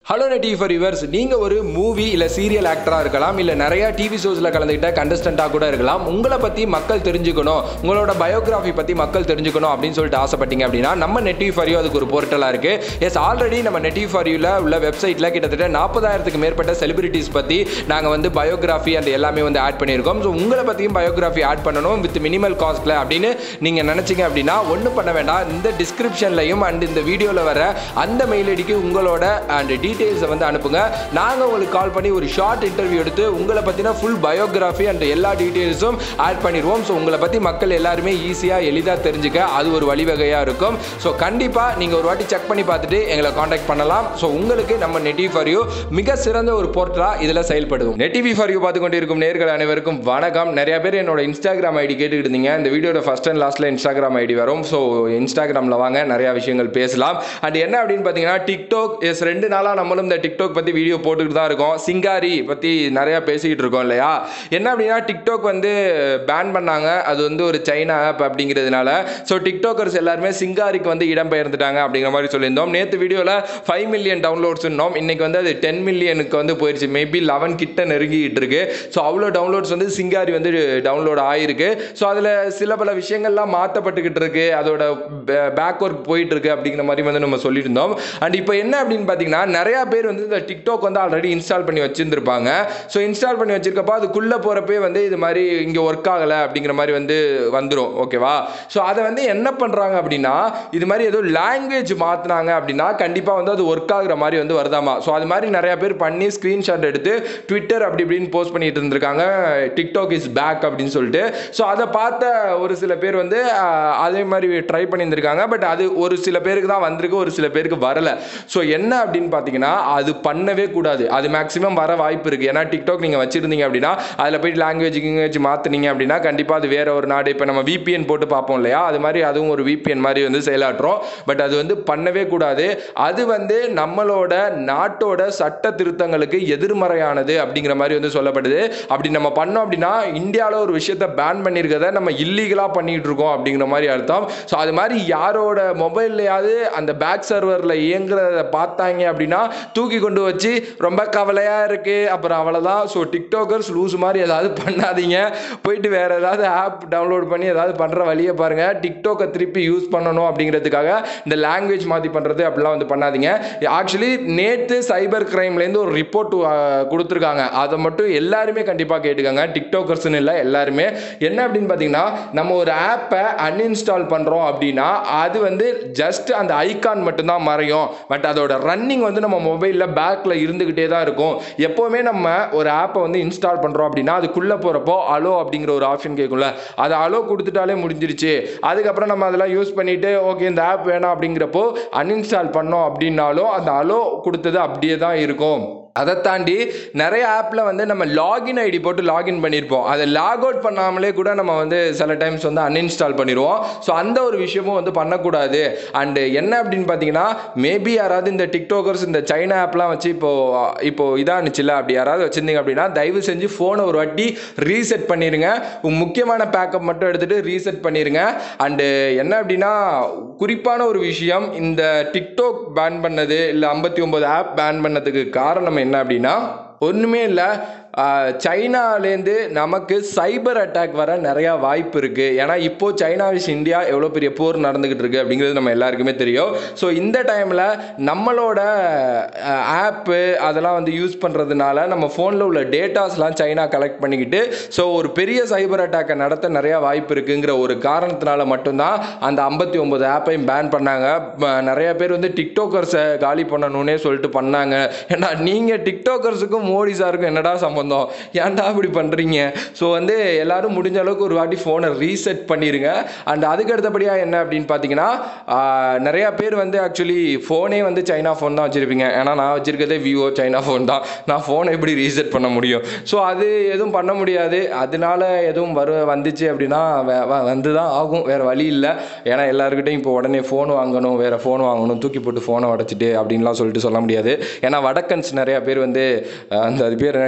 hello நெட்டி for yours நீங்கள் ஒரு மூவி இல்லை சீரியல் ஆக்டராக இருக்கலாம் இல்லை நிறையா டிவி ஷோஸில் கலந்துக்கிட்ட கண்டஸ்டண்ட்டாக கூட இருக்கலாம் உங்களை பற்றி மக்கள் தெரிஞ்சுக்கணும் உங்களோட பயோகிராஃபி பற்றி மக்கள் தெரிஞ்சுக்கணும் அப்படின்னு சொல்லிட்டு ஆசைப்பட்டீங்க அப்படின்னா நம்ம நெட்டி ஃபார் யூ அதுக்கு ஒரு போர்ட்டலாக இருக்குது எஸ் ஆல்ரெடி நம்ம நெட்டி ஃபார் யூவில் உள்ள வெப்சைட்டில் கிட்டத்தட்ட நாற்பதாயிரத்துக்கு மேற்பட்ட செலிபிரிட்டிஸ் பற்றி நாங்கள் வந்து பயோகிராஃபி அந்த எல்லாமே வந்து ஆட் பண்ணியிருக்கோம் ஸோ உங்களை பற்றியும் பயோகிராஃபி ஆட் பண்ணணும் வித் மினிமல் காஸ்ட்டில் அப்படின்னு நீங்கள் நினச்சிங்க அப்படின்னா ஒன்றும் பண்ண வேண்டாம் இந்த டிஸ்கிரிப்ஷன்லையும் அண்ட் இந்த வீடியோவில் வர அந்த மெயில் ஐடிக்கு உங்களோட அண்ட் டீட்டெயில்ஸை வந்து அனுப்புங்க நாங்கள் உங்களுக்கு கால் பண்ணி ஒரு ஷார்ட் இன்டர்வியூ எடுத்து உங்களை பற்றின ஃபுல் பயோகிராஃபி அண்ட் எல்லா டீட்டெயில்ஸும் ஆட் பண்ணிடுவோம் ஸோ உங்களை பற்றி மக்கள் எல்லாருமே ஈஸியாக எளிதாக தெரிஞ்சுக்க அது ஒரு வழிவகையாக இருக்கும் ஸோ கண்டிப்பாக நீங்கள் ஒரு வாட்டி செக் பண்ணி பார்த்துட்டு எங்களை காண்டாக்ட் பண்ணலாம் ஸோ உங்களுக்கு நம்ம நெட்டி ஃபார் யூ மிக சிறந்த ஒரு போர்ட்டலாக இதில் செயல்படுவோம் நெட்டிவி ஃபார் யூ பார்த்து கொண்டிருக்கும் நேர்கள் அனைவருக்கும் வணக்கம் நிறைய பேர் என்னோட இன்ஸ்டாகிராம் ஐடி கேட்டுக்கிட்டு இருந்தீங்க இந்த வீடியோட ஃபர்ஸ்ட் அண்ட் லாஸ்ட்டில் இன்ஸ்டாகிராம் ஐடி வரும் ஸோ இன்ஸ்டாகிராமில் வாங்க நிறையா விஷயங்கள் பேசலாம் அண்ட் என்ன அப்படின்னு பார்த்தீங்கன்னா டிக்டாக் எஸ் ரெண்டு நாளாக நம்மளும் இந்த டிக்டாக் பற்றி வீடியோ போட்டுக்கிட்டு தான் இருக்கோம் சிங்காரி பற்றி நிறையா பேசிக்கிட்டு இருக்கோம் இல்லையா என்ன அப்படின்னா டிக்டாக் வந்து பேன் பண்ணாங்க அது வந்து ஒரு சைனா ஆப் அப்படிங்கிறதுனால ஸோ டிக்டாக்கர்ஸ் எல்லாருமே சிங்காரிக்கு வந்து இடம் பெயர்ந்துட்டாங்க அப்படிங்கிற மாதிரி சொல்லியிருந்தோம் நேற்று வீடியோவில் ஃபைவ் மில்லியன் டவுன்லோட்ஸ் இருந்தோம் இன்னைக்கு வந்து அது டென் மில்லியனுக்கு வந்து போயிடுச்சு மேபி லெவன் கிட்ட நெருங்கிட்டு இருக்கு ஸோ அவ்வளோ டவுன்லோட்ஸ் வந்து சிங்காரி வந்து டவுன்லோட் ஆயிருக்கு ஸோ அதில் சில பல விஷயங்கள்லாம் மாற்றப்பட்டுக்கிட்டு இருக்கு அதோட பேக் ஒர்க் போயிட்டு இருக்கு அப்படிங்கிற மாதிரி வந்து நம்ம சொல்லிட்டு இருந்தோம் அண்ட் இப்போ என்ன அப்படின்னு பார்த்தீங்கன்னா நிறையா பேர் வந்து இந்த டிக்டாக் வந்து ஆல்ரெடி இன்ஸ்டால் பண்ணி வச்சிருந்துருப்பாங்க ஸோ இன்ஸ்டால் பண்ணி வச்சிருக்கப்போ அதுக்குள்ளே போகிறப்பே வந்து இது மாதிரி இங்கே ஒர்க் ஆகலை அப்படிங்கிற மாதிரி வந்து வந்துடும் ஓகேவா ஸோ அதை வந்து என்ன பண்ணுறாங்க அப்படின்னா இது மாதிரி ஏதோ லாங்குவேஜ் மாற்றினாங்க அப்படின்னா கண்டிப்பாக வந்து அது ஒர்க் ஆகுற மாதிரி வந்து வருதாமா ஸோ அது மாதிரி நிறையா பேர் பண்ணி ஸ்க்ரீன்ஷாட் எடுத்து ட்விட்டர் அப்படி இப்படின்னு போஸ்ட் பண்ணிட்டு இருந்திருக்காங்க டிக்டாக் இஸ் பேக் அப்படின்னு சொல்லிட்டு ஸோ அதை பார்த்த ஒரு சில பேர் வந்து ஆஹ், அதே மாதிரி ட்ரை பண்ணியிருந்திருக்காங்க பட் அது ஒரு சில பேருக்கு தான் வந்திருக்கு ஒரு சில பேருக்கு வரல ஸோ என்ன அப்படின்னு பார்த்தீங்கன்னா அது பண்ணவே கூடாது அது மேக்ஸிமம் வர வாய்ப்பு இருக்குது ஏன்னா டிக்டாக் நீங்கள் வச்சிருந்தீங்க அப்படின்னா அதில் போயிட்டு லாங்குவேஜ் கிங்குவேஜ் மாற்றினீங்க அப்படின்னா கண்டிப்பாக அது வேற ஒரு நாடு இப்போ நம்ம விபிஎன் போட்டு பார்ப்போம் இல்லையா அது மாதிரி அதுவும் ஒரு விபிஎன் மாதிரி வந்து செயலாற்றுறோம் பட் அது வந்து பண்ணவே கூடாது அது வந்து நம்மளோட நாட்டோட சட்ட திருத்தங்களுக்கு எதிர்மறையானது அப்படிங்கிற மாதிரி வந்து சொல்லப்படுது அப்படி நம்ம பண்ணோம் அப்படின்னா இந்தியாவில் ஒரு விஷயத்தை பேன் பண்ணியிருக்கத நம்ம இல்லீகலாக பண்ணிட்டு இருக்கோம் அப்படிங்கிற மாதிரி அர்த்தம் ஸோ அது மாதிரி யாரோட மொபைல்லையாவது அந்த பேக் சர்வரில் இயங்குறத பார்த்தாங்க அப்படின்னா தூக்கி கொண்டு வச்சு ரொம்ப கவலையாக இருக்குது அப்புறம் அவ்வளோதான் ஸோ டிக்டாக்கர்ஸ் லூஸ் மாதிரி ஏதாவது பண்ணாதீங்க போயிட்டு வேற ஏதாவது ஆப் டவுன்லோட் பண்ணி ஏதாவது பண்ணுற வழியை பாருங்கள் டிக்டாக்கை திருப்பி யூஸ் பண்ணணும் அப்படிங்கிறதுக்காக இந்த லாங்குவேஜ் மாற்றி பண்ணுறது அப்படிலாம் வந்து பண்ணாதீங்க ஆக்சுவலி நேற்று சைபர் கிரைம்லேருந்து ஒரு ரிப்போர்ட் கொடுத்துருக்காங்க அதை மட்டும் எல்லாருமே கண்டிப்பாக கேட்டுக்கோங்க டிக்டாக்கர்ஸ்னு இல்லை எல்லாருமே என்ன அப்படின்னு பார்த்தீங்கன்னா நம்ம ஒரு ஆப்பை அன்இன்ஸ்டால் பண்ணுறோம் அப்படின்னா அது வந்து ஜஸ்ட் அந்த ஐகான் மட்டும்தான் மறையும் பட் அதோட ரன்னிங் வந்து நம்ம மொபைலில் பேக்கில் இருந்துக்கிட்டே தான் இருக்கும் எப்போவுமே நம்ம ஒரு ஆப்பை வந்து இன்ஸ்டால் பண்ணுறோம் அப்படின்னா அதுக்குள்ளே போகிறப்போ அலோ அப்படிங்கிற ஒரு ஆப்ஷன் கேட்கும்ல அதை அலோ கொடுத்துட்டாலே முடிஞ்சிருச்சு அதுக்கப்புறம் நம்ம அதெல்லாம் யூஸ் பண்ணிவிட்டு ஓகே இந்த ஆப் வேணாம் அப்படிங்கிறப்போ அன்இன்ஸ்டால் பண்ணோம் அப்படின்னாலும் அந்த அலோ கொடுத்தது அப்படியே தான் இருக்கும் அதை தாண்டி நிறைய ஆப்பில் வந்து நம்ம லாகின் ஐடி போட்டு லாகின் பண்ணியிருப்போம் அதை லாக் அவுட் பண்ணாமலே கூட நம்ம வந்து சில டைம்ஸ் வந்து அன்இன்ஸ்டால் பண்ணிடுவோம் ஸோ அந்த ஒரு விஷயமும் வந்து பண்ணக்கூடாது அண்டு என்ன அப்படின்னு பார்த்தீங்கன்னா மேபி யாராவது இந்த டிக்டாக்கர்ஸ் இந்த சைனா ஆப்லாம் வச்சு இப்போ இப்போ இதானுச்சுல அப்படி யாராவது வச்சுருந்தீங்க அப்படின்னா தயவு செஞ்சு ஃபோனை ஒரு வாட்டி ரீசெட் பண்ணிடுங்க உங்க முக்கியமான பேக்கப் மட்டும் எடுத்துகிட்டு ரீசெட் பண்ணிடுங்க அண்டு என்ன அப்படின்னா குறிப்பான ஒரு விஷயம் இந்த டிக்டாக் பேன் பண்ணது இல்லை ஐம்பத்தி ஒம்பது ஆப் பேன் பண்ணதுக்கு காரணம் என்ன அப்படின்னா ஒன்றுமே இல்லை சைனாலேருந்து நமக்கு சைபர் அட்டாக் வர நிறையா வாய்ப்பு இருக்குது ஏன்னா இப்போ சைனா விஷ் இந்தியா எவ்வளோ பெரிய போர் நடந்துக்கிட்டு இருக்கு அப்படிங்கிறது நம்ம எல்லாருக்குமே தெரியும் ஸோ இந்த டைமில் நம்மளோட ஆப்பு அதெல்லாம் வந்து யூஸ் பண்ணுறதுனால நம்ம ஃபோனில் உள்ள டேட்டாஸ்லாம் சைனா கலெக்ட் பண்ணிக்கிட்டு ஸோ ஒரு பெரிய சைபர் அட்டாக்கை நடத்த நிறையா வாய்ப்பு இருக்குங்கிற ஒரு காரணத்தினால மட்டும்தான் அந்த ஐம்பத்தி ஒம்பது ஆப்பையும் பேன் பண்ணாங்க ம- நிறைய பேர் வந்து டிக்டாக்கர்ஸை காலி பண்ணணும்னே சொல்லிட்டு பண்ணாங்க ஏன்னா நீங்கள் டிக்டாக்கர்ஸுக்கும் மோடி சாருக்கும் என்னடா சம்பந்தம் ஏன்டா இப்படி பண்ணுறீங்க ஸோ வந்து எல்லாரும் முடிஞ்ச அளவுக்கு ஒரு வாட்டி ஃபோனை ரீசெட் பண்ணிடுங்க அண்ட் அதுக்கு அடுத்தபடியாக என்ன அப்படின்னு பார்த்தீங்கன்னா ஆஹ், நிறையா பேர் வந்து ஆக்சுவலி ஃபோனே வந்து சைனா ஃபோன் தான் வச்சுருப்பீங்க ஏன்னா நான் வச்சுருக்கதே விவோ சைனா ஃபோன் தான் நான் ஃபோனை எப்படி ரீசெட் பண்ண முடியும் ஸோ அது எதுவும் பண்ண முடியாது அதனால எதுவும் வரு வந்துச்சு அப்படின்னா வ- வ- வந்து தான் ஆகும் வேறு வழி இல்லை ஏன்னா எல்லாருக்கிட்டையும் இப்போ உடனே ஃபோன் வாங்கணும் வேறு ஃபோன் வாங்கணும் தூக்கி போட்டு ஃபோனை உடச்சிட்டு அப்படின்லாம் சொல்லிட்டு சொல்ல முடியாது ஏன்னா வடக்கன்ஸ் நிறையா பேர் வந்து அஹ், அந்த அது பேர் என்ன டிவியெல்லாம்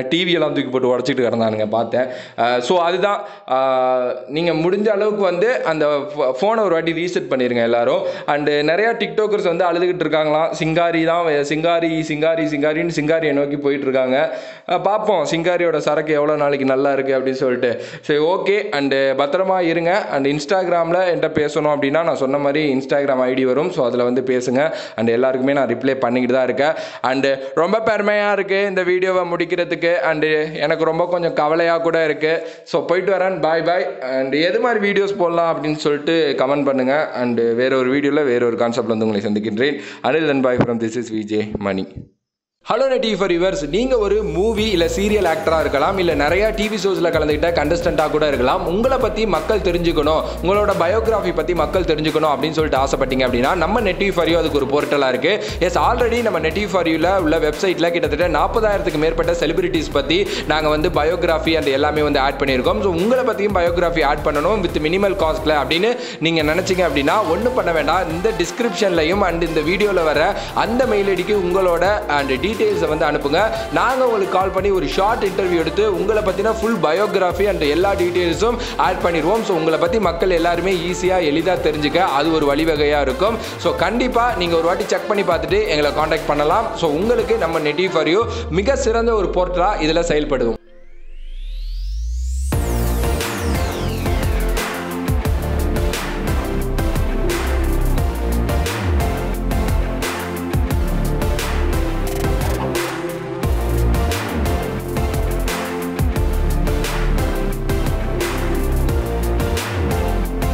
எல்லாம் தூக்கி போட்டு உடச்சிட்டு கிடந்தானுங்க பார்த்தேன் ஸோ அதுதான் நீங்கள் முடிஞ்ச அளவுக்கு வந்து அந்த ஃபோனை ஒரு வாட்டி ரீசெட் பண்ணிடுங்க எல்லாரும் அண்டு நிறையா டிக்டாக்கர்ஸ் வந்து அழுதுகிட்டு இருக்காங்களாம் சிங்காரி தான் சிங்காரி சிங்காரி சிங்காரின்னு சிங்காரியை நோக்கி போயிட்டு இருக்காங்க அஹ் பார்ப்போம் சிங்காரியோட சரக்கு எவ்வளோ நாளைக்கு நல்லா இருக்குது அப்படின்னு சொல்லிட்டு சரி ஓகே அண்டு பத்திரமா இருங்க அண்ட் இன்ஸ்டாகிராமில் என்கிட்ட பேசணும் அப்படின்னா நான் சொன்ன மாதிரி இன்ஸ்டாகிராம் ஐடி வரும் ஸோ அதில் வந்து பேசுங்க அண்ட் எல்லாருக்குமே நான் ரிப்ளை பண்ணிக்கிட்டு தான் இருக்கேன் அண்டு ரொம்ப பெருமையாக இருக்குது இந்த வீடியோவை முடிக்கிறதுக்கு அண்டு எனக்கு ரொம்ப கொஞ்சம் கவலையாக கூட இருக்குது ஸோ போயிட்டு வரேன் பாய் பாய் அண்ட் எது மாதிரி வீடியோஸ் போடலாம் அப்படின்னு சொல்லிட்டு கமெண்ட் பண்ணுங்கள் அண்டு வேற ஒரு வீடியோவில் வேற ஒரு கான்செப்ட்ல வந்து உங்களை சந்திக்கின்றேன் அனில் தன் பாய் from this is VJ Mani hello நெட்டி ஃபார் யுவர்ஸ் நீங்கள் ஒரு மூவி இல்லை சீரியல் ஆக்டராக இருக்கலாம் இல்லை நிறையா டிவி ஷோஸில் கலந்துக்கிட்ட கண்டஸ்டண்ட்டாக கூட இருக்கலாம் உங்களை பற்றி மக்கள் தெரிஞ்சுக்கணும் உங்களோட பயோகிராஃபி பற்றி மக்கள் தெரிஞ்சுக்கணும் அப்படின்னு சொல்லிட்டு ஆசைப்பட்டீங்க அப்படின்னா நம்ம நெட்டி ஃபார் யூ அதுக்கு ஒரு போர்ட்டலாக இருக்குது எஸ் ஆல்ரெடி நம்ம நெட்டி ஃபார் யூவில் உள்ள வெப்சைட்டில் கிட்டத்தட்ட நாற்பதாயிரத்துக்கு மேற்பட்ட செலிபிரிட்டிஸ் பற்றி நாங்கள் வந்து பயோகிராஃபி அண்ட் எல்லாமே வந்து ஆட் பண்ணியிருக்கோம் ஸோ உங்களை பற்றியும் பயோகிராஃபி ஆட் பண்ணணும் வித் மினிமல் காஸ்ட்டில் அப்படின்னு நீங்கள் நினச்சிங்க அப்படின்னா ஒன்றும் பண்ண வேண்டாம் இந்த டிஸ்கிரிப்ஷன்லையும் அண்ட் இந்த வீடியோவில் வர அந்த மெயில் ஐடிக்கு உங்களோட அண்ட் டீட்டெயில்ஸை வந்து அனுப்புங்க நாங்கள் உங்களுக்கு கால் பண்ணி ஒரு ஷார்ட் இன்டர்வியூ எடுத்து உங்களை பற்றின ஃபுல் பயோகிராஃபி அண்ட் எல்லா டீட்டெயில்ஸும் ஆட் பண்ணிடுவோம் ஸோ உங்களை பற்றி மக்கள் எல்லாருமே ஈஸியாக எளிதாக தெரிஞ்சுக்க அது ஒரு வழிவகையாக இருக்கும் ஸோ கண்டிப்பாக நீங்கள் ஒரு வாட்டி செக் பண்ணி பார்த்துட்டு எங்களை காண்டாக்ட் பண்ணலாம் ஸோ உங்களுக்கு நம்ம நெட்டி ஃபார் யூ மிக சிறந்த ஒரு போர்ட்டலாக இதில் செயல்படுவோம்